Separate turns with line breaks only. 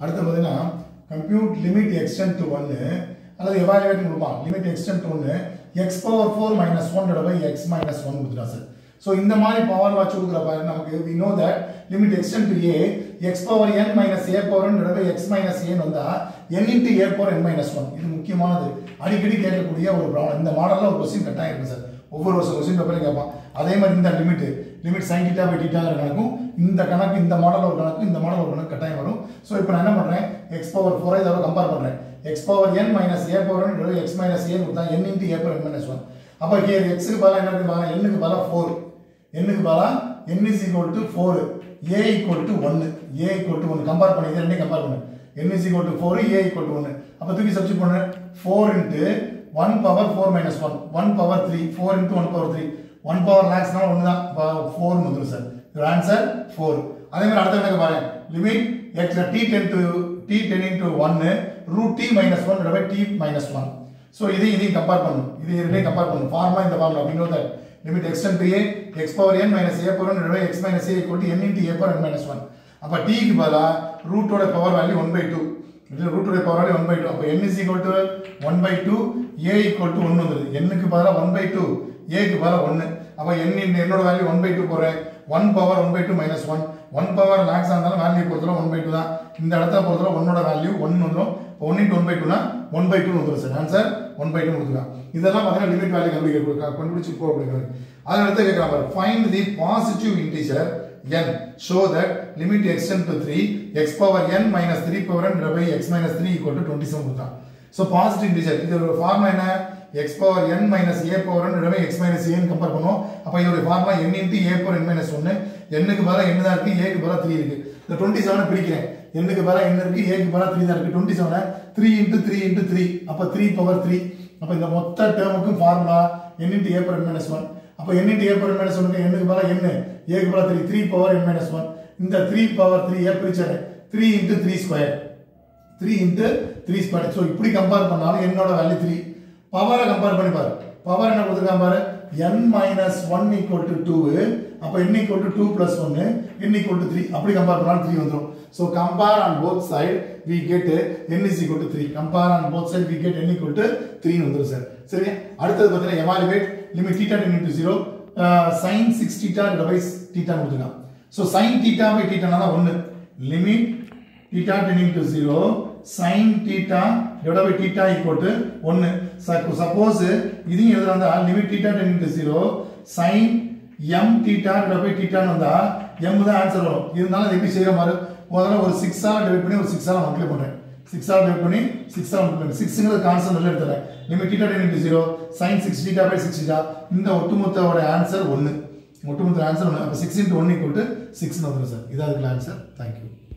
அடுத்து பார்த்தீங்கன்னா compute limit x tend to ஒன்று அல்லது எவாலுவேட் கொடுப்பான் லிமிட் எக்ஸ்டென்ட் டு ஒன்று x power four minus one by x minus one கொடுத்துட்டா சார் ஸோ இந்த மாதிரி பவர் வாட்ச் கொடுக்குற பாரு நமக்கு we know that limit x tend to a x power n minus a power by x minus ஏன்னு வந்தா n into a power n minus one இது முக்கியமானது அடிக்கடி கேட்கக்கூடிய ஒரு ப்ராப்ளம் இந்த மாடலில் ஒரு கொஸ்டின் கட்டாயம் இருக்கு சார் ஒவ்வொரு வருஷம் கொஸ்டின் பேப்பரையும் கேட்பான் அதே மாதிரி இந்த limit limit sine theta by டீட்டாங்கிற கணக்கும் இந்த கணக்கு இந்த மாடல் ஒரு கணக்கு இந்த மாடல் ஒரு கணக்கு கட்டாயம் வரும் ஸோ இப்போ நான் என்ன பண்ணுறேன் எக்ஸ் பவர் ஃபோரை இதோட கம்பேர் பண்ணுறேன் x power n minus a power x minus ஏன்னு கொடுத்தா n into a power n minus one அப்போ கே எக்ஸுக்கு பதிலாக என்ன இருக்கு பாருங்க எண்ணுக்கு பதிலாக ஃபோர் எண்ணுக்கு பதிலாக n is equal to four a equal to ஒன்று ஏ ஈக்குவல் டு ஒன்று கம்பேர் பண்ணி இது ரெண்டையும் கம்பேர் பண்ணு n is equal to four a equal to ஒன்று அப்போ தூக்கி சப்ஸ்டிட் பண்ணு four into one power four minus one one power three four into one power three one power லேக்ஸ்னால ஒன்று தான் ஃபோர் வந்துடும் சார் your ஆன்சர் ஃபோர் அதே மாதிரி அடுத்த கணக்கு பாருங்க limit x t tend to t tend into ஒன்று root t minus one by t minus one so இதையும் இதையும் கம்பேர் பண்ணும் இது ரெண்டையும் கம்பேர் பண்ணும் ஃபார்முலா இந்த ஃபார்முலா அப்படின்னு that limit x tend to a x power n minus a power by x minus a equal to n into a power n minus one அப்போ டிக்கு பதிலாக ரூட்டோட power value one by two இதில் ரூட்டோட power value one by two அப்போ n is equal to one by two a equal to ஒன்று வந்துடுது எண்ணுக்கு பதிலாக ஒன் பை டூ ஏக்கு பதிலாக ஒன்று அப்போ என் என்னோட வேல்யூ ஒன் பை டூ போடுறேன் one power one by two minus one one power லேக்ஸ் இருந்தாலும் வேல்யூ பொறுத்தவரை ஒன் பை டூ தான் இந்த இடத்துல பொறுத்தவரை ஒன்னோட வேல்யூ ஒன் வந்துடும் இப்போ ஒன் இன்ட்டு ஒன் பை டூனா ஒன் பை டூ வந்துடும் sir answer one by two கொடுத்துருக்கான் இதெல்லாம் பார்த்தீங்கன்னா லிமிட் வேல்யூ கண்டுபிடிக்க கண்டுபிடிச்சு போக அப்படிங்கிறது அதில் அடுத்து கேட்குறாங்க பாரு find the positive integer n show that limit extend to 3 x power n minus 3 power n divided by x minus 3 equal to 27 கொடுத்தான் so positive integer இதோட ஃபார்முலா என்ன x power n minus a power n divided by x minus a ன்னு compare பண்ணுவோம் அப்ப இதோட formula n into a power n minus 1 n க்கு பதிலா n தான் இருக்கு a க்கு பதிலா 3 இருக்கு இந்த 27 பிரிக்கிறேன் n க்கு பதிலா n இருக்கு a க்கு பதிலா 3 தான் இருக்கு 27 3 into 3 into 3 அப்ப 3 power 3 அப்ப இந்த மொத்த டேர்முக்கும் formula n into a power n minus 1 அப்ப n into a power n minus 1 n க்கு பதிலா n a க்கு பதிலா 3 3 power n minus 1 இந்த 3 power 3 ஏ பிரிச்சறேன் 3 into 3 square 3 into 3 square so இப்படி கம்பேர் பண்ணாலும் என்னோட வேல்யூ 3 பவரை கம்பேர் பண்ணி பாரு பவர் என்ன கொடுத்துருக்கான் பாரு n minus one equal to two அப்போ n equal to two plus ஒன்று n ஈக்குவல் டு த்ரீ அப்படி கம்பேர் பண்ணாலும் த்ரீ வந்துடும் so compare on both side we get n is equal to three compare on both side we get n equal to three வந்துடும் sir சரியா அடுத்தது பார்த்தீங்கன்னா evaluate limit theta tend into zero sine six theta by theta கொடுத்துருக்கான் so sine theta by டீட்டானா தான் ஒன்று limit theta tending to 0 sin theta divided by theta equal to 1 suppose இதையும் எழுதுறாங்க limit theta tending to 0 sin m theta divided by theta னு வந்தா m தான் answer வரும் இருந்தாலும் அது எப்படி செய்யற மாதிரி முதல்ல ஒரு 6 ஆல டிவைட் பண்ணி ஒரு 6 ஆல மல்டிப்ளை பண்றேன் 6 ஆல டிவைட் பண்ணி 6 ஆல மல்டிப்ளை பண்ணி 6ங்கிறது கான்ஸ்டன்ட் வெளில எடுத்துறேன் limit theta tending to 0 sin 6 theta by 6 theta இந்த ஒட்டுமொத்தவோட ஆன்சர் 1 ஒட்டுமொத்த ஆன்சர் 1 அப்ப 6 into 1 equal to 6 னு வந்துரும் சார் இதான் அதுக்கு ஆன்சர் தேங்க்யூ